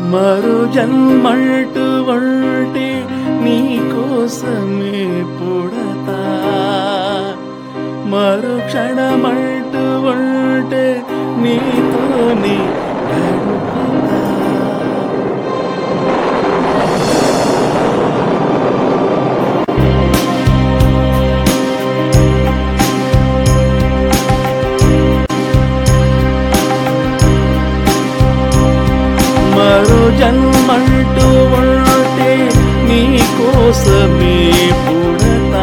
మరో జన్మంటూ ఉంటే నీ కోసమే పుడతా మరో క్షణమంటూ ఉంటే నీతోనే గడుపుతా మరో జన్మంటూ ఉంటే నీ కోసమే పుడతా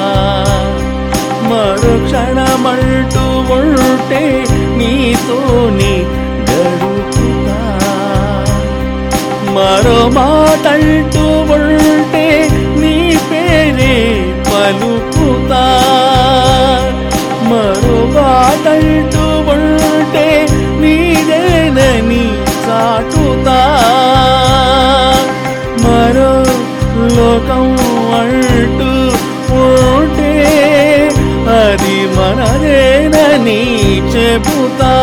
మరో క్షణమంటూ ఉంటే నీతోనే గడుపుతా మరో మాటంటూ ఉంటే నీ పేరే పలుకుతా మరో మాటంటూ ఉంటే నీదేనని చాటుతా మరో లోకం అంటూ ఉంటే అది మనదేనని చెబుతా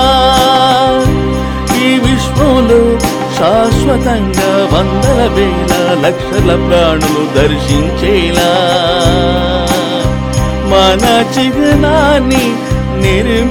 ఈ విశ్వంలో శాశ్వతంగా వందల వేల లక్షల ప్రాణులు దర్శించేలా మన చిహ్నాన్ని నిర్మి